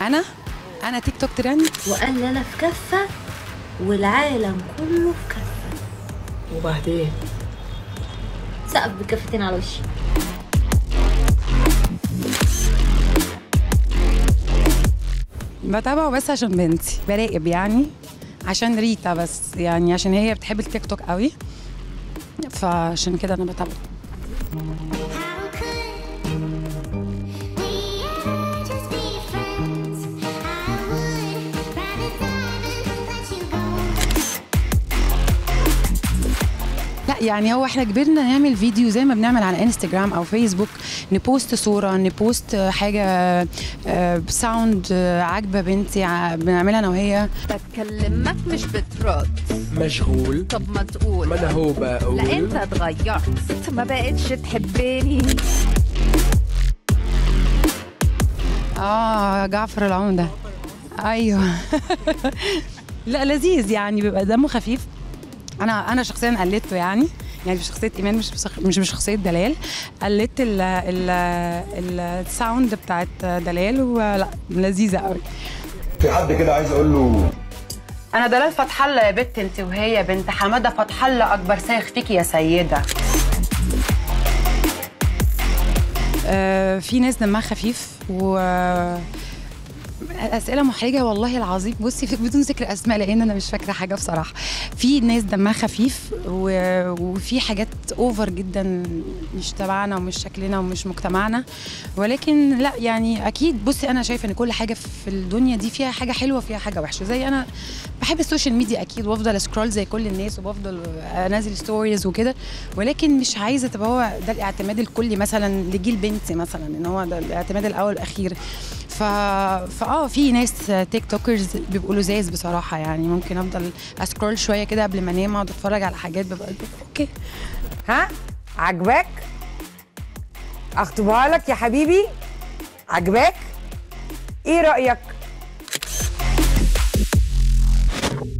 انا انا تيك توك ترند وقال لي انا في كفه والعالم كله في كفه وبعدين سقف بكفتين على وشي بتابعه بس عشان بنتي براقب يعني عشان ريتا بس يعني عشان هي بتحب التيك توك قوي فعشان كده انا بتابعه How could we ever just be friends? I would rather die than let you go. لا يعني هو احنا كبرنا نعمل فيديو زي ما بنعمل على انستجرام او فيسبوك نبوست صوره نبوست حاجه آه، بساوند آه، عاجبه بنتي ع- بنعملها انا وهي بكلمك مش بترد مشغول طب ما تقول ما انا هو بقول لا انت اتغيرت ما بقتش تحبني اه جعفر العمده ايوه لا لذيذ يعني بيبقى دمه خفيف انا انا شخصيا قلدته يعني يعني بشخصيه ايمان مش بشخ- مش بشخصيه دلال قلدت ال ال ال الساوند بتاعت دلال ولا لذيذه قوي في حد كده عايز اقول له انا دلال فتح الله يا بنت انت وهي بنت حماده فتح الله اكبر سايخ فيكي يا سيده آه في ناس دمها خفيف و اسئله محرجه والله العظيم بصي في- بدون ذكر اسماء لان انا مش فاكره حاجه بصراحه في ناس دمها خفيف و... وفي حاجات اوفر جدا مش تبعنا ومش شكلنا ومش مجتمعنا ولكن لا يعني اكيد بصي انا شايفه ان كل حاجه في الدنيا دي فيها حاجه حلوه وفيها حاجه وحشه زي انا بحب السوشيال ميديا اكيد وافضل اسكرول زي كل الناس وبفضل انزل ستوريز وكده ولكن مش عايزه تبقى هو ده الاعتماد الكلي مثلا لجيل بنتي مثلا ان هو ده الاعتماد الاول والاخير ف فاه في ناس تيك توكرز بيبقوا لذاذ بصراحه يعني ممكن افضل اسكرول شويه كده قبل ما انام اقعد اتفرج على حاجات ببقى اوكي ها عجباك اخطبها لك يا حبيبي عجباك ايه رايك